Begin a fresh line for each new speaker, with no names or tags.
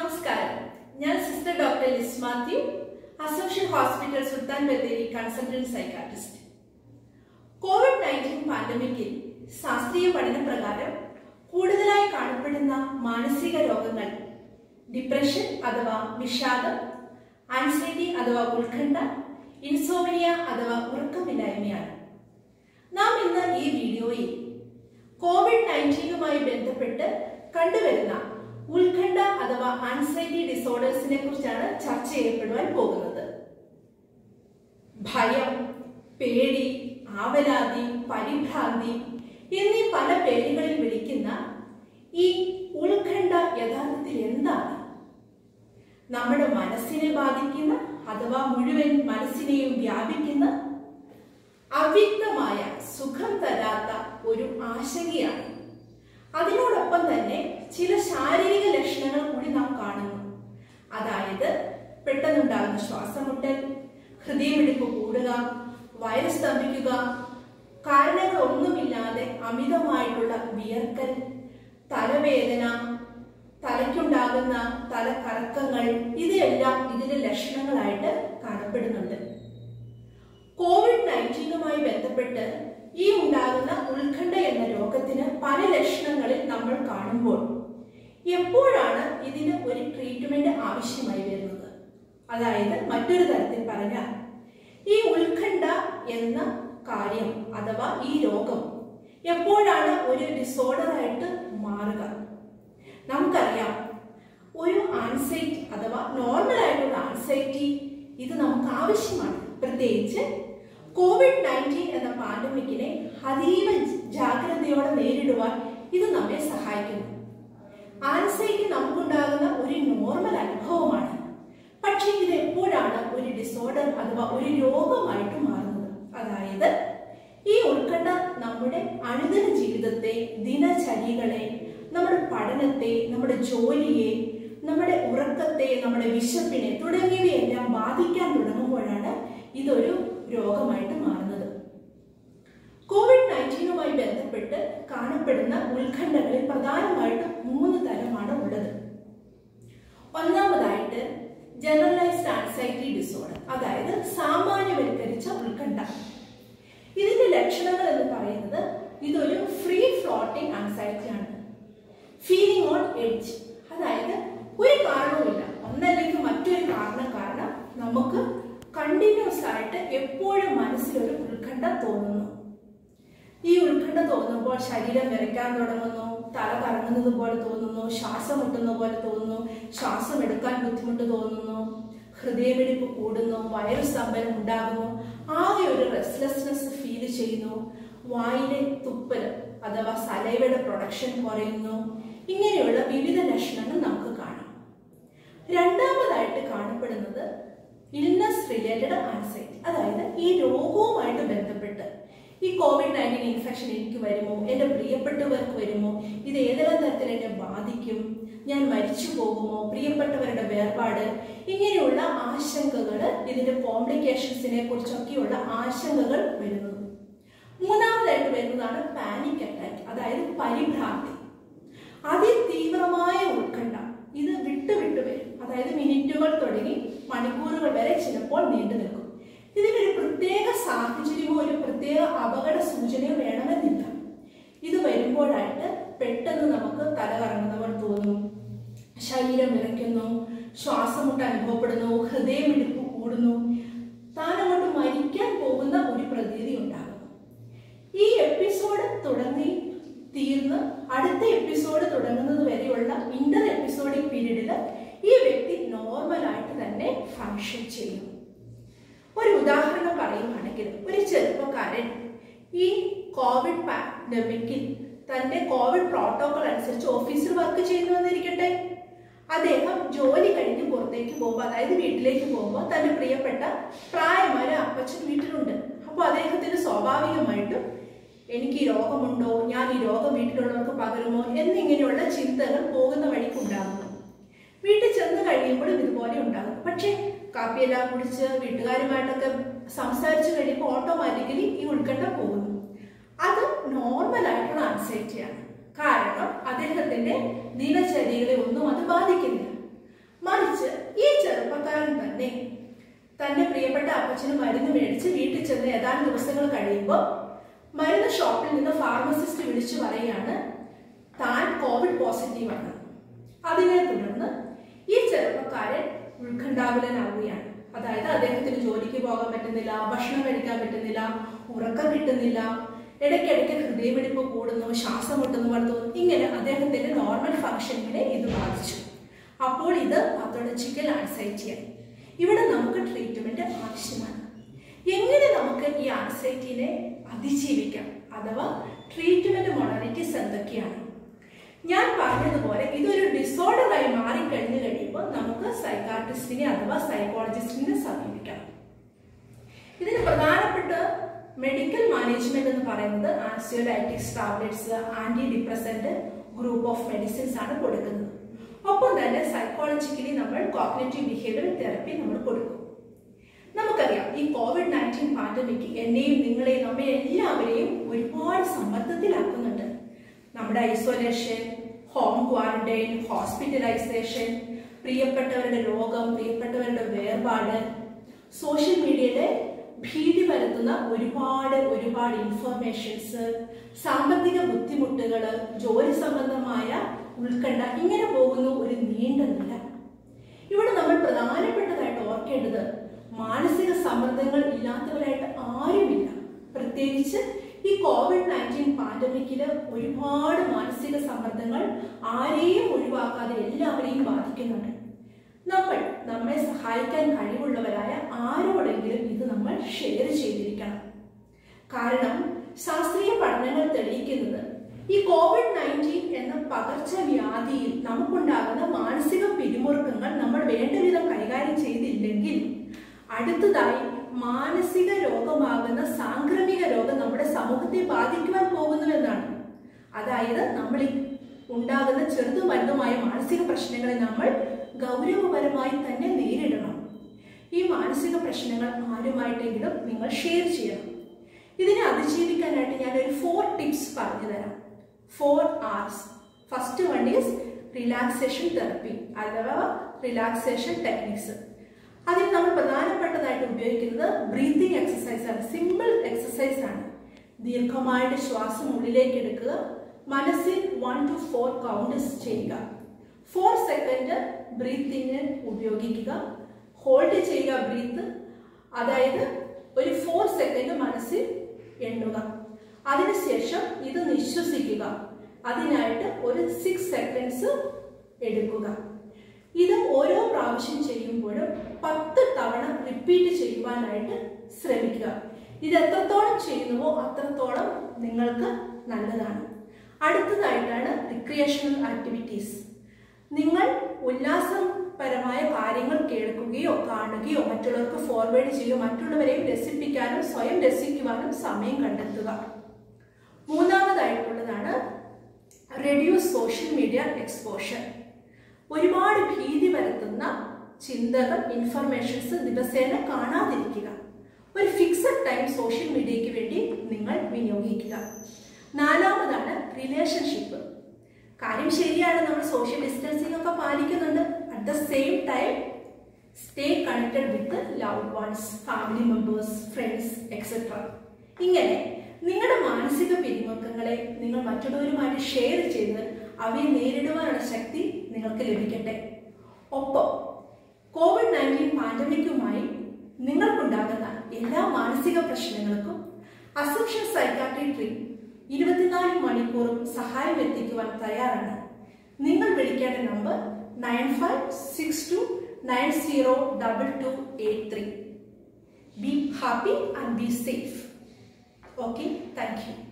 നമസ്കാരം ഞാൻ sister doctor Liz Mathew അസോഷ്യൽ hospital Sulthan Bathery consultant psychiatrist COVID nineteen പാൻഡമിക്കിൽ ശാസ്ത്രീയ പഠന പ്രകാരം കൂടുതലായി കാണപ്പെടുന്ന മാനസിക രോഗങ്ങൾ ഡിപ്രഷൻ അഥവാ വിഷാദം ആൻസൈറ്റി അഥവാ ഉത്കണ്ഠ ഇൻസോമിനിയ അഥവാ ഉറക്കമില്ലായ്മയാണ് നാം ഇന്ന് ഈ വീഡിയോയിൽ കോവിഡ് നയൻറ്റീനുമായി ബന്ധപ്പെട്ട് കണ്ടുവരുന്ന ഉത്കണ്ഠ അഥവാ ആൻസൈറ്റി ഡിസോർഡേഴ്സിനെ കുറിച്ചാണ് ചർച്ച ചെയ്യപ്പെടുവാൻ പോകുന്നത് ഭയം പേടി ആവലാതി പരിഭ്രാന്തി എന്നീ പല പേരുകളിൽ വിളിക്കുന്ന ഈ ഉത്കണ്ഠ യഥാർത്ഥത്തിൽ എന്താണ് നമ്മുടെ മനസ്സിനെ ബാധിക്കുന്ന അഥവാ മുഴുവൻ മനസ്സിനെയും വ്യാപിക്കുന്ന അവ്യക്തമായ സുഖം തരാത്ത ഒരു ആശങ്കയാണ് അതിനോടൊപ്പം തന്നെ ചില ശാരീരിക ലക്ഷണങ്ങൾ കൂടി നാം കാണുന്നു അതായത് പെട്ടെന്നുണ്ടാകുന്ന ശ്വാസമുട്ടൽ ഹൃദയമിടിപ്പ് കൂടുക വയറ് സ്തംഭിക്കുക കാരണങ്ങളൊന്നുമില്ലാതെ അമിതമായിട്ടുള്ള വിയർക്കൽ തലവേദന തലയ്ക്കുണ്ടാകുന്ന തലകറക്കങ്ങൾ ഇതെല്ലാം ഇതിന്റെ ലക്ഷണങ്ങളായിട്ട് കാണപ്പെടുന്നുണ്ട് കോവിഡ് നയൻറ്റീനുമായി ബന്ധപ്പെട്ട് ഈ ഉണ്ടാകുന്ന ഉത്കണ്ഠ എന്ന രോഗത്തിന് പല ലക്ഷണങ്ങളിൽ നമ്മൾ കാണുമ്പോൾ എപ്പോഴാണ് ഇതിന് ഒരു ട്രീറ്റ്മെന്റ് ആവശ്യമായി വരുന്നത് അതായത് മറ്റൊരു തരത്തിൽ പറഞ്ഞാൽ ഈ ഉത്കണ്ഠ എന്ന കാര്യം അഥവാ ഈ രോഗം എപ്പോഴാണ് ഒരു ഡിസോർഡർ ആയിട്ട് മാറുക നമുക്കറിയാം ഒരു ആൻസൈറ്റി അഥവാ നോർമൽ ആയിട്ടുള്ള ആൻസൈറ്റി ഇത് നമുക്ക് ആവശ്യമാണ് പ്രത്യേകിച്ച് കോവിഡ് നയൻറ്റീൻ എന്ന പാൻഡമിക്കിനെ അതീവ ജാഗ്രതയോടെ നേരിടുവാൻ ഇത് നമ്മെ സഹായിക്കുന്നു ആൻസൈറ്റി നമുക്കുണ്ടാകുന്ന ഒരു നോർമൽ അനുഭവമാണ് പക്ഷേ ഇത് എപ്പോഴാണ് ഒരു ഡിസോർഡർ അഥവാ ഒരു രോഗമായിട്ട് മാറുന്നത് അതായത് ഈ ഉത്കണ്ഠ നമ്മുടെ അനുദിന ജീവിതത്തെ ദിനചര്യകളെ നമ്മുടെ പഠനത്തെ നമ്മുടെ ജോലിയെ നമ്മുടെ ഉറക്കത്തെ നമ്മുടെ വിശപ്പിനെ തുടങ്ങിയവയെല്ലാം ബാധിക്കാൻ തുടങ്ങുമ്പോഴാണ് ഇതൊരു രോഗമായിട്ട് മാറുന്നത് കോവിഡ് നയൻറ്റീനുമായി ബന്ധപ്പെട്ട് കാണപ്പെടുന്ന ഉത്കണ്ഠകളിൽ പ്രധാനമായിട്ടും മൂന്ന് തരമാണ് ഉള്ളത് ഒന്നാമതായിട്ട് ജനറലൈസ്ഡ് ആൻസൈറ്റി ഡിസോർഡർ അതായത് സാമാന്യവൽക്കരിച്ച ഉത്കണ്ഠ ഇതിന്റെ ലക്ഷണങ്ങൾ എന്ന് പറയുന്നത് ഇതൊരു ഫ്രീ ഫ്ലോട്ടിംഗ് ആൻസൈറ്റി ആണ് ഫീലിംഗ് ഓൺ എഡ്ജ് അതായത് ഒരു കാരണവുമില്ല ഒന്നല്ലെങ്കിൽ മറ്റൊരു കാരണം കാരണം നമുക്ക് കണ്ടിന്യൂസ് ആയിട്ട് എപ്പോഴും മനസ്സിലൊരു ഉത്കണ്ഠ തോന്നുന്നു ഈ ഉത്കണ്ഠ തോന്നുമ്പോൾ ശരീരം വിറയ്ക്കാൻ തുടങ്ങുന്നു തല കറങ്ങുന്നത് പോലെ തോന്നുന്നു ശ്വാസം മുട്ടുന്ന പോലെ തോന്നുന്നു ശ്വാസം എടുക്കാൻ ബുദ്ധിമുട്ട് തോന്നുന്നു ഹൃദയമിടിപ്പ് കൂടുന്നു വയറു സ്തംഭനം ഉണ്ടാകുന്നു ആകെ ഒരു റെസ്ലെസ്നെസ് ഫീൽ ചെയ്യുന്നു വായിലെ തുപ്പൽ അഥവാ സലൈവയുടെ പ്രൊഡക്ഷൻ കുറയുന്നു ഇങ്ങനെയുള്ള വിവിധ ലക്ഷണങ്ങൾ നമുക്ക് കാണാം രണ്ടാമതായിട്ട് കാണപ്പെടുന്നത് ഇൽനസ് റിലേറ്റഡ് ആൻസൈറ്റി അതായത് ഈ രോഗവുമായിട്ട് ബന്ധപ്പെട്ട് ഈ കോവിഡ് നയൻറ്റീൻ ഇൻഫെക്ഷൻ എനിക്ക് വരുമോ എൻ്റെ പ്രിയപ്പെട്ടവർക്ക് വരുമോ ഇത് ഏതെല്ലാം തരത്തിൽ എന്നെ ബാധിക്കും ഞാൻ മരിച്ചു പോകുമോ പ്രിയപ്പെട്ടവരുടെ വേർപാട് ഇങ്ങനെയുള്ള ആശങ്കകൾ ഇതിന്റെ കോംപ്ലിക്കേഷൻസിനെ കുറിച്ചൊക്കെയുള്ള ആശങ്കകൾ വരുന്നു മൂന്നാമതായിട്ട് വരുന്നതാണ് പാനിക് അറ്റാക്ക് അതായത് പരിഭ്രാന്തി അതിതീവ്രമായ ഉത്കണ്ഠ ഇത് വിട്ടു വിട്ടു വരും അതായത് മിനിറ്റുകൾ തുടങ്ങി മണിക്കൂറുകൾ വരെ ചിലപ്പോൾ നീണ്ടു നിൽക്കും ഇതിനൊരു പ്രത്യേക സാഹചര്യമോ ഒരു പ്രത്യേക അപകട സൂചനയോ വേണമെന്നില്ല ഇത് വരുമ്പോഴായിട്ട് പെട്ടെന്ന് നമുക്ക് തല കറങ്ങുന്ന പോലെ തോന്നും ശരീരം വിറയ്ക്കുന്നു ശ്വാസമുട്ട് അനുഭവപ്പെടുന്നു ഹൃദയമിടിപ്പ് കൂടുന്നു താൻ അങ്ങോട്ട് മരിക്കാൻ പോകുന്ന ഒരു പ്രതീതി ഉണ്ടാകുന്നു ഈ എപ്പിസോഡ് തുടങ്ങി തീർന്ന് അടുത്ത എപ്പിസോഡ് തുടങ്ങുന്നത് വരെയുള്ള ഇന്റർ എപ്പിസോഡിക് പീരീഡിൽ ഈ വ്യക്തി നോർമലായിട്ട് തന്നെ ഫങ്ഷൻ ചെയ്യും ഒരു ഉദാഹരണം പറയുകയാണെങ്കിൽ ഒരു ചെറുപ്പക്കാരൻ ഈ കോവിഡ് പാൻഡമിക്കിൽ തന്റെ കോവിഡ് പ്രോട്ടോകോൾ അനുസരിച്ച് ഓഫീസിൽ വർക്ക് ചെയ്യുന്നു എന്നിരിക്കട്ടെ അദ്ദേഹം ജോലി കഴിഞ്ഞ് പുറത്തേക്ക് പോകുമ്പോൾ അതായത് വീട്ടിലേക്ക് പോകുമ്പോൾ തന്റെ പ്രിയപ്പെട്ട പ്രായമായ അപ്പച്ചൻ വീട്ടിലുണ്ട് അപ്പോൾ അദ്ദേഹത്തിന് സ്വാഭാവികമായിട്ടും എനിക്ക് ഈ രോഗമുണ്ടോ ഞാൻ ഈ രോഗം വീട്ടിലുള്ളവർക്ക് പകരുമോ എന്നിങ്ങനെയുള്ള ചിന്തകൾ പോകുന്ന വഴിക്ക് ഉണ്ടാകുന്നു വീട്ടിൽ ചെന്ന് കഴിയുമ്പോൾ ഇതുപോലെ ഉണ്ടാകും പക്ഷേ കാപ്പിയെല്ലാം കുടിച്ച് വീട്ടുകാരുമായിട്ടൊക്കെ സംസാരിച്ചു കഴിയുമ്പോൾ ഓട്ടോമാറ്റിക്കലി ഈ ഉത്കണ്ഠ പോകുന്നു അത് നോർമൽ ആയിട്ടുള്ള ആൻസൈറ്റിയാണ് കാരണം അദ്ദേഹത്തിന്റെ ദിനചര്യകളെ ഒന്നും അത് ബാധിക്കുന്നില്ല തന്റെ പ്രിയപ്പെട്ട അപ്പച്ചന് മരുന്ന് മേടിച്ച് വീട്ടിൽ ചെന്ന് ഏതാനും ദിവസങ്ങൾ കഴിയുമ്പോൾ മരുന്ന് ഷോപ്പിൽ നിന്ന് ഫാർമസിസ്റ്റ് വിളിച്ചു പറയുകയാണ് താൻ കോവിഡ് പോസിറ്റീവ് ആണ് അതിനെ തുടർന്ന് ഈ ചെറുപ്പക്കാരൻ ഉത്കണ്ഠാകുലനാവുകയാണ് അതായത് അദ്ദേഹത്തിന് ജോലിക്ക് പോകാൻ പറ്റുന്നില്ല ഭക്ഷണം കഴിക്കാൻ പറ്റുന്നില്ല ഉറക്കം കിട്ടുന്നില്ല ഇടയ്ക്കിടയ്ക്ക് ഹൃദയമിടിപ്പ് കൂടുന്നു ശ്വാസം മുട്ടുന്നു പോലെ തോന്നുന്നു ഇങ്ങനെ അദ്ദേഹത്തിന്റെ നോർമൽ ഫംഗ്ഷനിങ്ങിനെ ഇത് ബാധിച്ചു അപ്പോൾ ഇത് പാത്തോളജിക്കൽ ആൻസൈറ്റിയായി ഇവിടെ നമുക്ക് ട്രീറ്റ്മെന്റ് ആവശ്യമാണ് എങ്ങനെ നമുക്ക് ഈ ആൻസൈറ്റിനെ അതിജീവിക്കാം അഥവാ ട്രീറ്റ്മെന്റ് മൊഡാലിറ്റീസ് എന്തൊക്കെയാണ് ഞാൻ പറഞ്ഞതുപോലെ ഇതൊരു ഡിസോർഡറായി മാറിക്കഴിഞ്ഞു കഴിയുമ്പോൾ നമുക്ക് സൈക്കാട്രിസ്റ്റിനെ അഥവാ സൈക്കോളജിസ്റ്റിനെ സമീപിക്കാം ഇതിന് പ്രധാനപ്പെട്ട മെഡിക്കൽ മാനേജ്മെന്റ് എന്ന് പറയുന്നത് anxiolytics tablets anti depressant group of medicines ആണ് കൊടുക്കുന്നത് ഒപ്പം തന്നെ സൈക്കോളജിക്കലി നമ്മൾ കോഗ്നേറ്റീവ് ബിഹേവിയർ തെറപ്പി നമ്മൾ കൊടുക്കും നമുക്കറിയാം ഈ കോവിഡ് നയൻറ്റീൻ പാൻഡമിക് എന്നെയും നിങ്ങളെയും നമ്മെ എല്ലാവരെയും ഒരുപാട് സമ്മർദ്ദത്തിലാക്കുന്നുണ്ട് നമ്മുടെ ഐസൊലേഷൻ ഹോം ക്വാറന്റൈൻ ഹോസ്പിറ്റലൈസേഷൻ പ്രിയപ്പെട്ടവരുടെ രോഗം പ്രിയപ്പെട്ടവരുടെ വേർപാട് സോഷ്യൽ മീഡിയയിലെ ഭീതി പരത്തുന്ന ഒരുപാട് ഒരുപാട് ഇൻഫർമേഷൻസ് സാമ്പത്തിക ബുദ്ധിമുട്ടുകൾ ജോലി സംബന്ധമായ ഉത്കണ്ഠ ഇങ്ങനെ പോകുന്ന ഒരു നീണ്ട നില ഇവിടെ നമ്മൾ പ്രധാനപ്പെട്ടതായിട്ട് ഓർക്കേണ്ടത് മാനസിക സമ്മർദ്ദങ്ങൾ ഇല്ലാത്തവരായിട്ട് ആരുമില്ല പ്രത്യേകിച്ച് ഈ കോവിഡ് നയൻറ്റീൻ പാൻഡമിക്കില് ഒരുപാട് മാനസിക സമ്മർദ്ദങ്ങൾ ആരെയും ഒഴിവാക്കാതെ എല്ലാവരെയും ബാധിക്കുന്നുണ്ട് നമ്മൾ നമ്മെ സഹായിക്കാൻ കഴിവുള്ളവരായ ആരോടെങ്കിലും ഇത് നമ്മൾ ഷെയർ ചെയ്തിരിക്കണം കാരണം ശാസ്ത്രീയ പഠനങ്ങൾ തെളിയിക്കുന്നത് ഈ കോവിഡ് നയൻറ്റീൻ എന്ന പകർച്ചവ്യാധിയിൽ നമുക്കുണ്ടാകുന്ന മാനസിക പിരിമുറുക്കങ്ങൾ നമ്മൾ വേണ്ട വിധം കൈകാര്യം ചെയ്തില്ലെങ്കിൽ അടുത്തതായി മാനസിക രോഗമാകുന്ന സാംക്രമിക രോഗം നമ്മുടെ സമൂഹത്തെ ബാധിക്കുവാൻ പോകുന്നു എന്നാണ് അതായത് നമ്മൾ ഈ ഉണ്ടാകുന്ന ചെറുതും വലുതുമായ മാനസിക പ്രശ്നങ്ങളെ നമ്മൾ ഗൗരവപരമായി തന്നെ നേരിടണം ഈ മാനസിക പ്രശ്നങ്ങൾ ആരുമായിട്ടെങ്കിലും നിങ്ങൾ ഷെയർ ചെയ്യണം ഇതിനെ അതിജീവിക്കാനായിട്ട് ഞാൻ ഒരു ഫോർ ടിപ്സ് പറഞ്ഞു തരാം four R's first one is relaxation therapy അഥവാ റിലാക്സേഷൻ ടെക്നിക്സ് അതിൽ നമ്മൾ പ്രധാനപ്പെട്ടതായിട്ട് ഉപയോഗിക്കുന്നത് ബ്രീത്തിങ് എക്സസൈസ് ആണ് സിമ്പിൾ എക്സസൈസ് ആണ് ദീർഘമായിട്ട് ശ്വാസം ഉള്ളിലേക്ക് എടുക്കുക മനസ്സിൽ വൺ ടു ഫോർ കൗണ്ട്സ് ചെയ്യുക ഫോർ സെക്കൻഡ് ബ്രീത്തിങ് ഉപയോഗിക്കുക ഹോൾഡ് ചെയ്യുക ബ്രീത്ത് അതായത് ഒരു ഫോർ സെക്കൻഡ് മനസ്സിൽ എണ്ണുക അതിനുശേഷം ഇത് നിശ്വസിക്കുക അതിനായിട്ട് ഒരു സിക്സ് സെക്കൻഡ്സ് എടുക്കുക ഇത് ഓരോ പ്രാവശ്യം ചെയ്യുമ്പോഴും പത്ത് തവണ റിപ്പീറ്റ് ചെയ്യുവാനായിട്ട് ശ്രമിക്കുക ഇത് എത്രത്തോളം ചെയ്യുന്നുവോ അത്രത്തോളം നിങ്ങൾക്ക് നല്ലതാണ് അടുത്തതായിട്ടാണ് റിക്രിയേഷണൽ ആക്ടിവിറ്റീസ് നിങ്ങൾ ഉല്ലാസപരമായ കാര്യങ്ങൾ കേൾക്കുകയോ കാണുകയോ മറ്റുള്ളവർക്ക് ഫോർവേഡ് ചെയ്യുകയോ മറ്റുള്ളവരെയും രസിപ്പിക്കാനും സ്വയം രസിക്കുവാനും സമയം കണ്ടെത്തുക മൂന്നാമതായിട്ടുള്ളതാണ് റെഡ്യൂസ് സോഷ്യൽ മീഡിയ എക്സ്പോഷർ ഒരുപാട് ഭീതി വരുത്തുന്ന ചിന്തകൾ ഇൻഫർമേഷൻസ് ദിവസേന കാണാതിരിക്കുക ഒരു ഫിക്സഡ് ടൈം സോഷ്യൽ മീഡിയയ്ക്ക് വേണ്ടി നിങ്ങൾ വിനിയോഗിക്കുക നാലാമതാണ് റിലേഷൻഷിപ്പ് കാര്യം ശരിയാണ് നമ്മൾ സോഷ്യൽ ഡിസ്റ്റൻസിംഗ് ഒക്കെ പാലിക്കുന്നുണ്ട് at the same time stay connected with love ones family members friends etcetera ഇങ്ങനെ നിങ്ങളുടെ മാനസിക പിരിമുറുക്കങ്ങളെ നിങ്ങൾ മറ്റുള്ളവരുമായിട്ട് ഷെയർ ചെയ്ത് അവയെ നേരിടുവാനുള്ള ശക്തി നിങ്ങൾക്ക് ലഭിക്കട്ടെ ഒപ്പം കോവിഡ് നയൻറ്റീൻ പാൻഡമിക്കുമായി നിങ്ങൾക്കുണ്ടാകുന്ന എല്ലാ മാനസിക പ്രശ്നങ്ങൾക്കും അസംഷൻ സൈക്കാട്രി ടീം ഇരുപത്തിനാല് മണിക്കൂറും സഹായം എത്തിക്കുവാൻ തയ്യാറാണ് നിങ്ങൾ വിളിക്കേണ്ട number nine five six two nine zero double two eight three be happy and be safe okay thank U